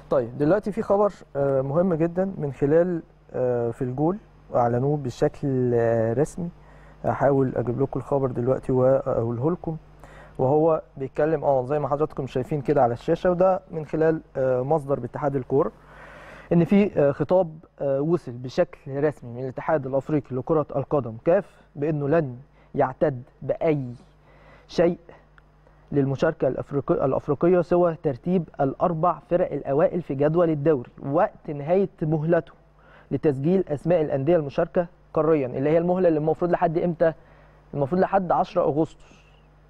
طيب دلوقتي في خبر آه، مهم جدا من خلال آه، في الجول اعلنوه بشكل آه، رسمي هحاول اجيب لكم الخبر دلوقتي واقوله لكم وهو بيتكلم اه زي ما حضراتكم شايفين كده على الشاشه وده من خلال آه، مصدر باتحاد الكوره ان في آه، خطاب آه، وصل بشكل رسمي من الاتحاد الافريقي لكره القدم كاف بانه لن يعتد باي شيء للمشاركة الأفريقية, الأفريقية سوى ترتيب الأربع فرق الأوائل في جدول الدوري وقت نهاية مهلته لتسجيل أسماء الأندية المشاركة قاريا اللي هي المهلة اللي المفروض لحد إمتى؟ المفروض لحد 10 أغسطس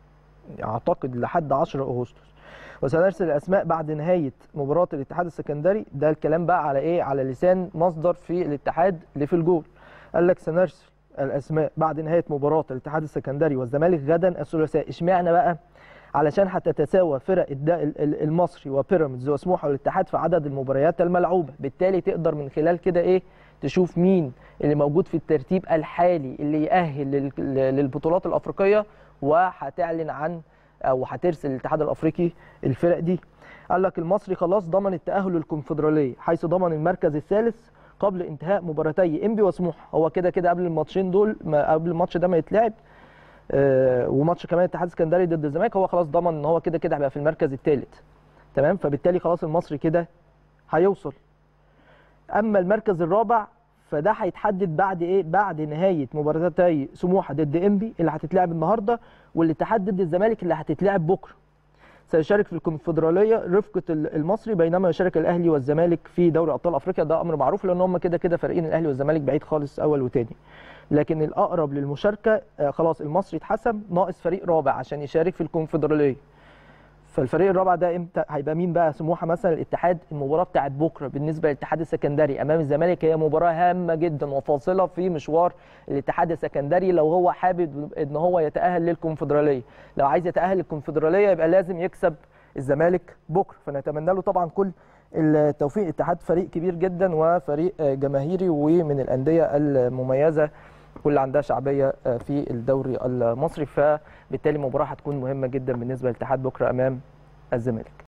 أعتقد لحد 10 أغسطس وسنرسل الأسماء بعد نهاية مباراة الاتحاد السكندري ده الكلام بقى على إيه؟ على لسان مصدر في الاتحاد اللي في الجول قال لك سنرسل الأسماء بعد نهاية مباراة الاتحاد السكندري والزمالك غدا الثلاثاء اشمعنى بقى؟ علشان هتتساوى فرق الد- ال- ال- المصري وبيراميدز وسموحه والاتحاد في عدد المباريات الملعوبه بالتالي تقدر من خلال كده ايه تشوف مين اللي موجود في الترتيب الحالي اللي يأهل لل- ل- للبطولات الافريقيه وهتعلن عن او هترسل الاتحاد الافريقي الفرق دي قال لك المصري خلاص ضمن التأهل للكونفدراليه حيث ضمن المركز الثالث قبل انتهاء مباراتي انبي وسموحه هو كده كده قبل الماتشين دول ما قبل الماتش ده ما يتلعب آه، وماتش كمان الاتحاد السكندري ضد الزمالك هو خلاص ضمن ان هو كده كده هيبقى في المركز الثالث تمام فبالتالي خلاص المصري كده هيوصل اما المركز الرابع فده هيتحدد بعد ايه بعد نهايه مباراتي سموحه ضد انبي اللي هتتلعب النهارده والاتحاد ضد الزمالك اللي هتتلعب بكره سيشارك في الكونفدراليه رفقه ال- المصري بينما يشارك الاهلي والزمالك في دوري ابطال افريقيا ده امر معروف لان هم كده كده فارقين الاهلي والزمالك بعيد خالص اول وتاني لكن الاقرب للمشاركه آه، خلاص المصري اتحسم ناقص فريق رابع عشان يشارك في الكونفدراليه فالفريق الرابع ده امتى هيبقى مين بقى سموحه مثلا الاتحاد المباراه بتاعت بكره بالنسبه للاتحاد السكندري امام الزمالك هي مباراه هامه جدا وفاصله في مشوار الاتحاد السكندري لو هو حابب ان هو يتاهل للكونفدراليه لو عايز يتاهل للكونفدراليه يبقى لازم يكسب الزمالك بكره فنتمنى له طبعا كل التوفيق الاتحاد فريق كبير جدا وفريق آه، جماهيري ومن الانديه المميزه واللي عندها شعبيه آه، في الدوري المصري فبالتالي المباراه هتكون مهمه جدا بالنسبه للاتحاد بكره امام الزمالك